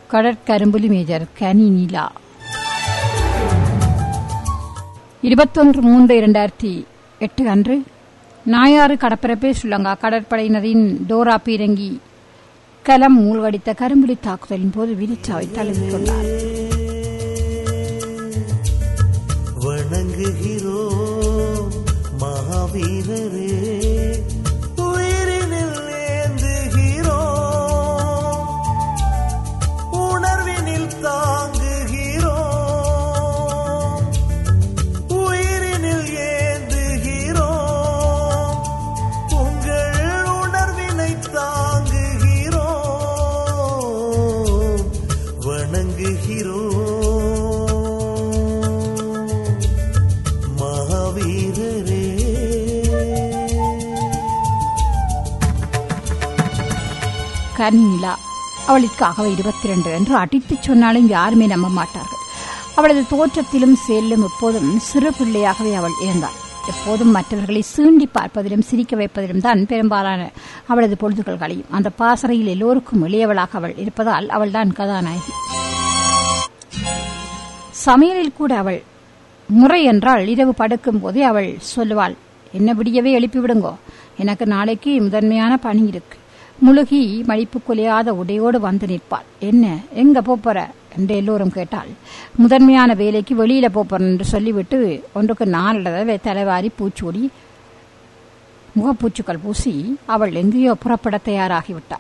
கடற்கரும்புலி major கனி நிலா இருபத்தொன்று மூன்று இரண்டாயிரத்தி எட்டு அன்று நாயாறு கடற்பரப்பே ஸ்ரீலங்கா கடற்படையினரின் டோரா பீரங்கி கலம் மூழ்கடித்த கரும்புலி தாக்குதலின் போது வீரச்சாவை தழுவிக் கொண்டார் வணங்குகிறோ மகாவீரரே உயிரினில் ஏந்துகிறோ உணர்வினில் தாங்குகிறோ உயிரினில் ஏந்துகிறோ உங்கள் உணர்வினை தாங்குகிறோ வணங்குகிறோ மகாவீரரே கனி நிலா அவளுக்காகவே இருபத்தி ரெண்டு என்று அடித்துச் சொன்னாலும் யாருமே நம்ப மாட்டார்கள் அவளது தோற்றத்திலும் செயலிலும் எப்போதும் சிறு பிள்ளையாகவே அவள் இருந்தாள் எப்போதும் மற்றவர்களை சீண்டி பார்ப்பதிலும் சிரிக்க வைப்பதிலும் தான் பெரும்பாலான அவளது பொழுதுகள் கழியும் அந்த பாசறையில் எல்லோருக்கும் எளியவளாக அவள் இருப்பதால் அவள்தான் கதாநாயகி சமையலில் கூட அவள் முறை என்றால் இரவு படுக்கும் போதே அவள் சொல்லுவாள் என்ன விடியவே எழுப்பி விடுங்கோ எனக்கு நாளைக்கு முதன்மையான பணி இருக்கு முழுகி மடிப்பு குலையாத உடையோடு வந்து நிற்பாள் என்ன எங்க போற என்று எல்லோரும் கேட்டாள் முதன்மையான வேலைக்கு வெளியில போறேன் என்று சொல்லிவிட்டு ஒன்றுக்கு நாலு தடவை தலைவாரி பூச்சூடி முகப்பூச்சுக்கள் பூசி அவள் எங்கேயோ புறப்பட தயாராகிவிட்டாள்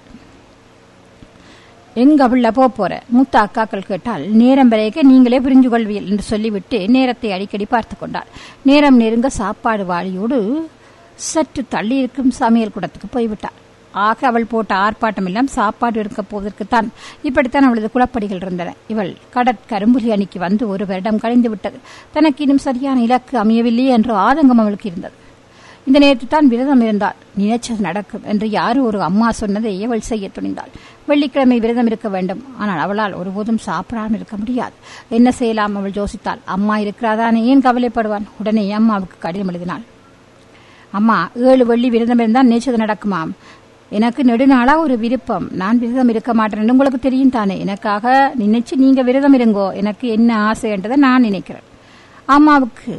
எங்க அவள போக போற மூத்த அக்காக்கள் கேட்டால் நேரம் வரைக்க நீங்களே புரிஞ்சு கொள்வீர்கள் என்று சொல்லிவிட்டு நேரத்தை அடிக்கடி பார்த்து கொண்டாள் நேரம் நெருங்க சாப்பாடு வாளியோடு சற்று தள்ளி இருக்கும் சமையல் கூடத்துக்கு போய்விட்டாள் ஆக அவள் போட்ட ஆர்ப்பாட்டம் எல்லாம் சாப்பாடு எடுக்க போவதற்குத்தான் இப்படித்தான் அவளது குளப்படிகள் இருந்தன இவள் கடற்கரும்புலி அணிக்கு வந்து ஒரு வருடம் கழிந்து விட்டது தனக்கு இன்னும் சரியான இலக்கு அமையவில்லையே என்ற ஆதங்கம் அவளுக்கு இருந்தது இந்த நேரத்தில் தான் விரதம் இருந்தாள் நினைச்சது நடக்கும் என்று யாரோ ஒரு அம்மா சொன்னதை அவள் செய்ய துணிந்தாள் வெள்ளிக்கிழமை விரதம் இருக்க வேண்டும் ஆனால் அவளால் ஒருபோதும் சாப்பிடாமல் இருக்க முடியாது என்ன செய்யலாம் அவள் யோசித்தாள் அம்மா இருக்கிறாதானே ஏன் கவலைப்படுவான் உடனே அம்மாவுக்கு கடிதம் எழுதினாள் அம்மா ஏழு வெள்ளி விரதம் இருந்தால் நினைச்சது நடக்குமாம் எனக்கு நெடுநாளா ஒரு விருப்பம் நான் விரதம் இருக்க மாட்டேன் உங்களுக்கு தெரியும் தானே எனக்காக நினைச்சு நீங்க விரதம் இருங்கோ எனக்கு என்ன ஆசைன்றதை நான் நினைக்கிறேன் அம்மாவுக்கு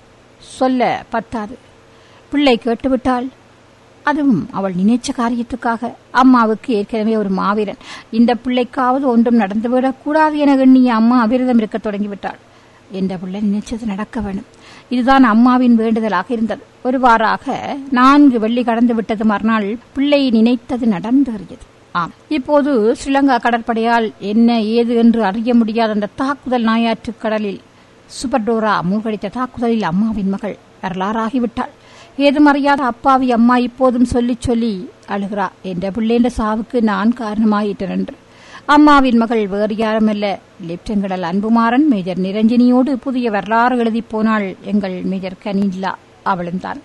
சொல்ல பத்தாது பிள்ளை கேட்டுவிட்டாள் அதுவும் அவள் நினைச்ச காரியத்துக்காக அம்மாவுக்கு ஏற்கனவே ஒரு மாவீரன் இந்த பிள்ளைக்காவது ஒன்றும் நடந்துவிடக் கூடாது என எண்ணிய அம்மா விரதம் இருக்க தொடங்கிவிட்டாள் என்ற பிள்ளை நினைச்சது நடக்க வேண்டும் இதுதான் அம்மாவின் வேண்டுதலாக இருந்தது ஒருவாறாக நான்கு வெள்ளி கடந்து விட்டது மறுநாள் பிள்ளை நினைத்தது நடந்தேறியது ஆம் இப்போது ஸ்ரீலங்கா கடற்படையால் என்ன ஏது என்று அறிய முடியாத அந்த தாக்குதல் நாயாற்று கடலில் சுபர்டோரா மூழ்கடித்த தாக்குதலில் அம்மாவின் மகள் வரலாறாகிவிட்டாள் ஏதும் அறியாத அப்பாவி அம்மா இப்போதும் சொல்லிச் சொல்லி அழுகிறா என்ற பிள்ளைன்ற சாவுக்கு நான் காரணமாயிட்டேன் என்று அம்மாவின் மகள் வேறு யாருமல்ல லெப்டினல் அன்புமாறன் மேஜர் நிரஞ்சனியோடு புதிய வரலாறு எழுதிப் போனாள் எங்கள் மேஜர் கனில்லா அவளும் தான்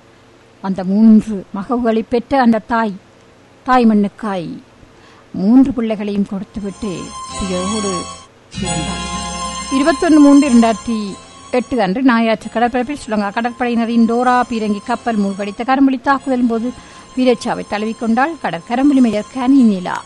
அந்த மூன்று மகவுகளை பெற்ற அந்த தாய் தாய் மண்ணுக்காய் மூன்று பிள்ளைகளையும் கொடுத்துவிட்டு துயரோடு இருந்தாள் இருபத்தொன்று மூன்று இரண்டாயிரத்தி எட்டு அன்று நாயாற்று கடற்பரப்பில் ஸ்ரீலங்கா கடற்படையினரின் டோரா பீரங்கி கப்பல் மூழ்கடித்த கரும்புலி தாக்குதலின் போது வீரச்சாவை தழுவிக்கொண்டால் கடற்கரம்புலி மேஜர் கனி நிலா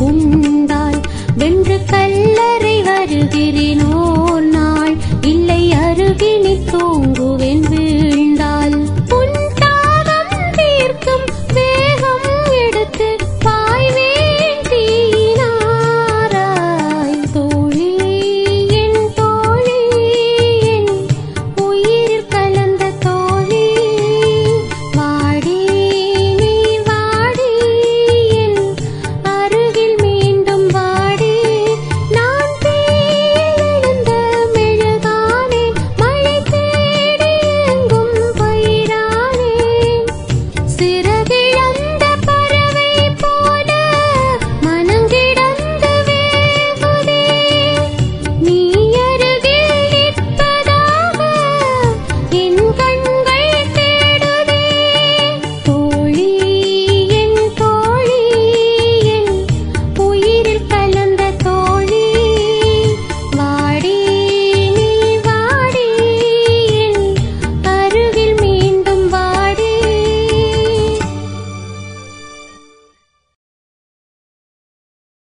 கொண்டால் வென்று கல்லறை வருகிறேனோ